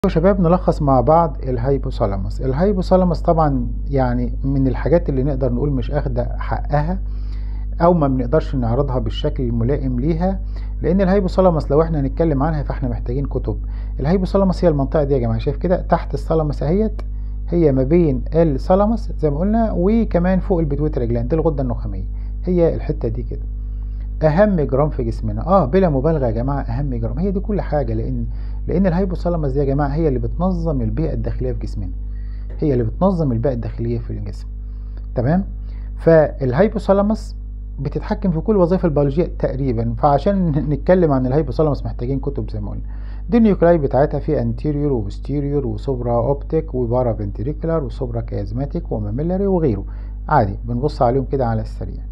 يا شباب نلخص مع بعض الهايبوثالاموس الهايبوثالاموس طبعا يعني من الحاجات اللي نقدر نقول مش اخده حقها او ما بنقدرش نعرضها بالشكل الملائم ليها لان الهايبوثالاموس لو احنا هنتكلم عنها فاحنا محتاجين كتب الهايبوثالاموس هي المنطقه دي يا جماعه شايف كده تحت الثالاموس اهيت هي ما بين الثالاموس زي ما قلنا وكمان فوق البيتويتري جلاند دي الغده النخاميه هي الحته دي كده اهم جرام في جسمنا اه بلا مبالغه يا جماعه اهم جرام هي دي كل حاجه لان لان الهايبوثالاموس دي يا جماعه هي اللي بتنظم البيئه الداخليه في جسمنا هي اللي بتنظم البيئه الداخليه في الجسم تمام فالهايبوثالاموس بتتحكم في كل وظائف البيولوجيه تقريبا فعشان نتكلم عن الهايبوثالاموس محتاجين كتب زي ما قلنا دي النيوكلاي بتاعتها في انتيريور وبوستيريور وسوبرا اوبتيك وبارا فنتريكولار وسوبرا كازماتيك وماميلاري وغيره عادي بنبص عليهم كده على السريع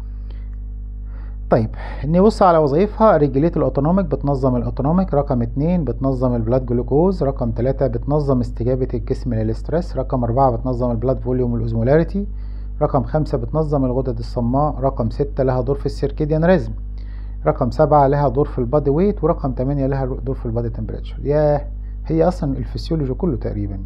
طيب نبص على وظائفها رجليت الاوتونوميك بتنظم الاوتونوميك رقم اتنين بتنظم البلاد جلوكوز رقم تلاتة بتنظم استجابة الجسم للستريس رقم أربعة بتنظم البلاد فوليوم والأوزمولاريتي رقم خمسة بتنظم الغدد الصماء رقم ستة لها دور في السيركيديان ريزم رقم سبعة لها دور في البادي ويت ورقم تمانية لها دور في البادي تمبريتشر ياه هي أصلا الفسيولوجي كله تقريبا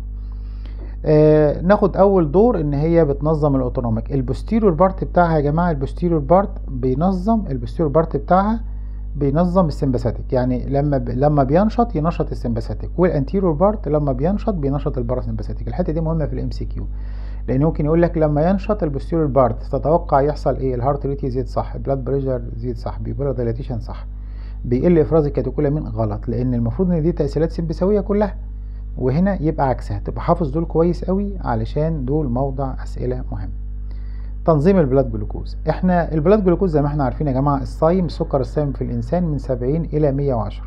آه ناخد اول دور ان هي بتنظم الاوتونوميك البوستيريور بارت بتاعها يا جماعه البوستيريور بارت بينظم البوستيريور بارت بتاعها بينظم السمباثيك يعني لما ب... لما بينشط ينشط السمباثيك والانتيريور بارت لما بينشط بينشط الباراسمباثيك الحته دي مهمه في الام سي كيو لان ممكن يقول لك لما ينشط البوستيريور بارت تتوقع يحصل ايه الهارت ريت يزيد صح البلاد بريشر يزيد صح بيبقى دايلاتيشن صح بيقل افراز الكاتيكولامين غلط لان المفروض ان دي تاثيرات سمبثاويه كلها وهنا يبقى عكسها تبقى حافظ دول كويس قوي علشان دول موضع اسئله مهم تنظيم البلاد جلوكوز احنا البلاد جلوكوز زي ما احنا عارفين يا جماعه الصايم السكر الصايم في الانسان من 70 الى 110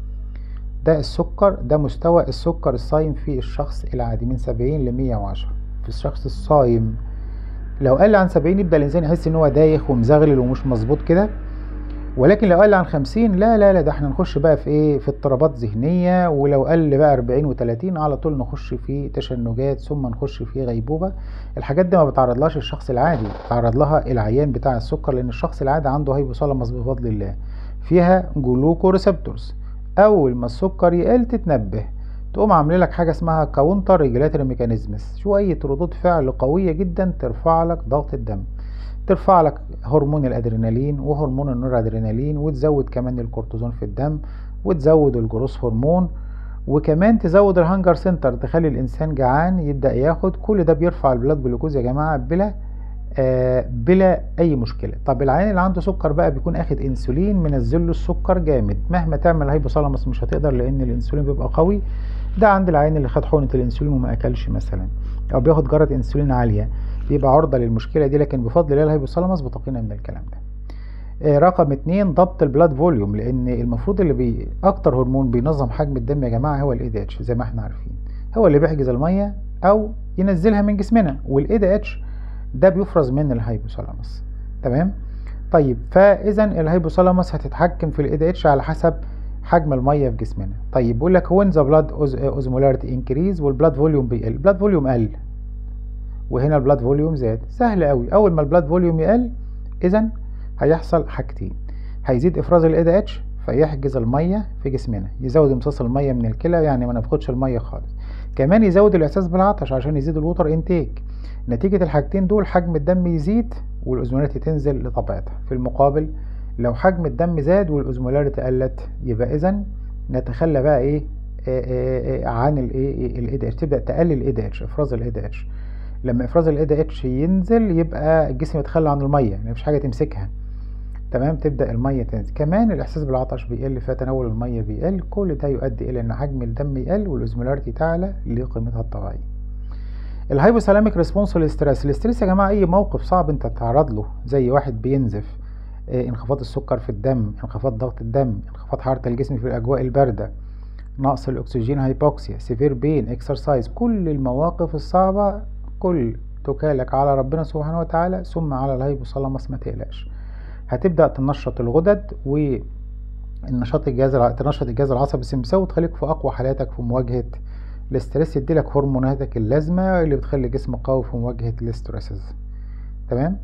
ده السكر ده مستوى السكر الصايم في الشخص العادي من 70 ل 110 في الشخص الصايم لو قل عن 70 يبدا الانسان يحس ان هو دايخ ومزغلل ومش مظبوط كده ولكن لو قل عن 50 لا لا لا ده احنا نخش بقى في ايه في اضطرابات ذهنيه ولو قل بقى 40 و30 على طول نخش في تشنجات ثم نخش في غيبوبه الحاجات دي ما بتعرضلهاش الشخص العادي بتعرض لها العيان بتاع السكر لان الشخص العادي عنده هايبوثالاموس بفضل الله فيها جلوكوريسبتورز اول ما السكر يقل تتنبه تقوم عامله لك حاجه اسمها كاونتر ريجولاتوري ميكانيزمز شويه ردود فعل قويه جدا ترفع لك ضغط الدم ترفع لك هرمون الادرينالين وهرمون النورادرينالين وتزود كمان الكورتيزون في الدم وتزود الجروس هرمون وكمان تزود الهانجر سنتر تخلي الانسان جعان يبدا ياخد كل ده بيرفع البلاد جلوكوز يا جماعه بلا آه بلا اي مشكله طب العيان اللي عنده سكر بقى بيكون اخد انسولين منزل له السكر جامد مهما تعمل هايبوثالاموس مش هتقدر لان الانسولين بيبقى قوي ده عند العيان اللي خد حقنه الانسولين وما اكلش مثلا او بياخد جرعه انسولين عاليه بيبقى عرضة للمشكلة دي لكن بفضل الله الهايبوثالاموس بتقينا من الكلام ده آه رقم اتنين ضبط البلاد فوليوم لان المفروض اللي بي اكتر هرمون بينظم حجم الدم يا جماعة هو الاي دي اتش زي ما احنا عارفين هو اللي بيحجز المية او ينزلها من جسمنا والاي دي اتش ده بيفرز من الهايبوثالاموس تمام طيب فاذا الهايبوثالاموس هتتحكم في الاي دي اتش على حسب حجم الميه في جسمنا طيب بيقول لك وين ذا بلاد اوزمولاريتي انكريز والبلاد فوليوم بيقل البلاد فوليوم قل وهنا البلاد فوليوم زاد سهل قوي اول ما البلاد فوليوم يقل اذا هيحصل حاجتين هيزيد افراز الاي دي اتش فيحجز الميه في جسمنا يزود امتصاص الميه من الكلى يعني ما نفقدش الميه خالص كمان يزود الاحساس بالعطش عشان يزيد الوتر انتيك نتيجه الحاجتين دول حجم الدم يزيد والاوزمولاريتي تنزل لطبيعتها في المقابل لو حجم الدم زاد والاوزمولاريتي قلت يبقى اذا نتخلى بقى ايه آآ آآ عن الايه الاي دي اتش تبدا تقلل الاي دي اتش افراز الاي دي اتش لما افراز الاي دي اتش ينزل يبقى الجسم يتخلى عن الميه يعني مفيش حاجه تمسكها تمام تبدا الميه تنزل كمان الاحساس بالعطش بيقل فتناول الميه بيقل كل ده يؤدي الى ان حجم الدم يقل والاوزمولاريتي تعلى لقيمتها الطبيعيه الهايبوثالاميك ريسبونس للستريس الاستريس يا جماعه اي موقف صعب انت تتعرض له زي واحد بينزف اه انخفاض السكر في الدم انخفاض ضغط الدم انخفاض حراره الجسم في الاجواء البارده نقص الاكسجين هايبوكسيا سيفير بين اكسرسايز كل المواقف الصعبه كل توكالك على ربنا سبحانه وتعالى ثم على الهايبوثالاموس ما تقلقش هتبدا تنشط الغدد والنشاط الجهاز تنشط الجهاز العصبي السمبثاوي وتخليك في اقوى حالاتك في مواجهه الاسترس يديلك هرموناتك اللازمه اللي بتخلي الجسم قوي في مواجهه الاسترسز تمام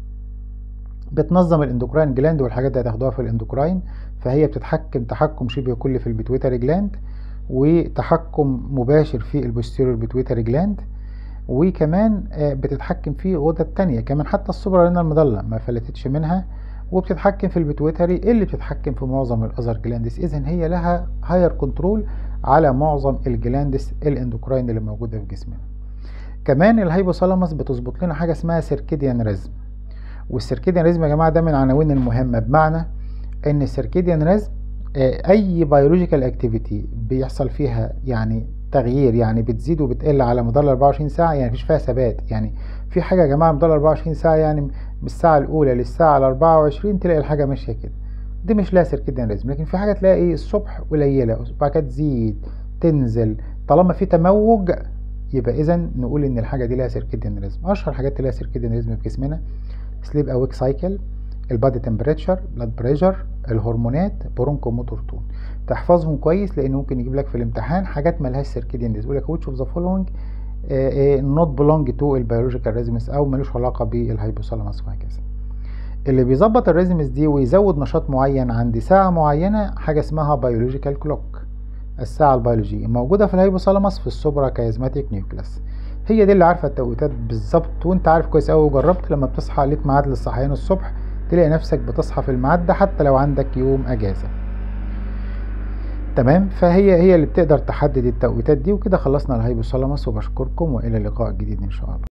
بتنظم الاندوكراين جلاند والحاجات دي هتاخدوها في الاندوكراين فهي بتتحكم تحكم شبه كلي في البيتويتري جلاند وتحكم مباشر في البوستيريور بيتويتري جلاند وكمان بتتحكم في غدد تانية كمان حتى السوبرا رينال مضلة ما فلتتش منها وبتتحكم في البيتويتري اللي بتتحكم في معظم الاذر جلاندس اذا هي لها هاير كنترول على معظم الجلاندس الاندوكراين اللي موجوده في جسمنا كمان الهايبوثالاموس بتظبط لنا حاجه اسمها سيركيديان ريزم والسيركيديان ريزم يا جماعه ده من العناوين المهمه بمعنى ان السيركيديان ريزم اي بيولوجيكال اكتيفيتي بيحصل فيها يعني تغيير يعني بتزيد وبتقل على مدار ال 24 ساعه يعني مفيش فيها ثبات يعني في حاجه يا جماعه مدار 24 ساعه يعني من الساعه الاولى للساعه ال 24 تلاقي الحاجه ماشيه كده دي مش لها سيركيديان ريزم لكن في حاجه تلاقي ايه الصبح قليله وبعد كده تزيد تنزل طالما في تموج يبقى اذا نقول ان الحاجه دي لها سيركيديان ريزم اشهر حاجات اللي لها سيركيديان ريزم في جسمنا سليب اويك سايكل البادي تمبريتشر بلاد بريشر الهرمونات برونكو موتور تون تحفظهم كويس لان ممكن يجيب لك في الامتحان حاجات مالهاش سيركيديان ريزم يقول لك which of the following not belong to البيولوجيكال ريزمس او ملوش علاقه بالهايبوثالاموس وهكذا اللي بيظبط الريزمس دي ويزود نشاط معين عند ساعه معينه حاجه اسمها بيولوجيكال كلوك الساعه البيولوجيه موجوده في الهايبوثالاموس في السوبرا كازماتيك نيوكلاس هي دي اللي عارفه التوقيتات بالظبط وانت عارف كويس قوي وجربت لما بتصحى ليك ميعاد للصحيان الصبح تلاقي نفسك بتصحى في الميعاد ده حتى لو عندك يوم اجازه تمام فهي هي اللي بتقدر تحدد التوقيتات دي وكده خلصنا الهايبوثالاموس وبشكركم والى لقاء جديد ان شاء الله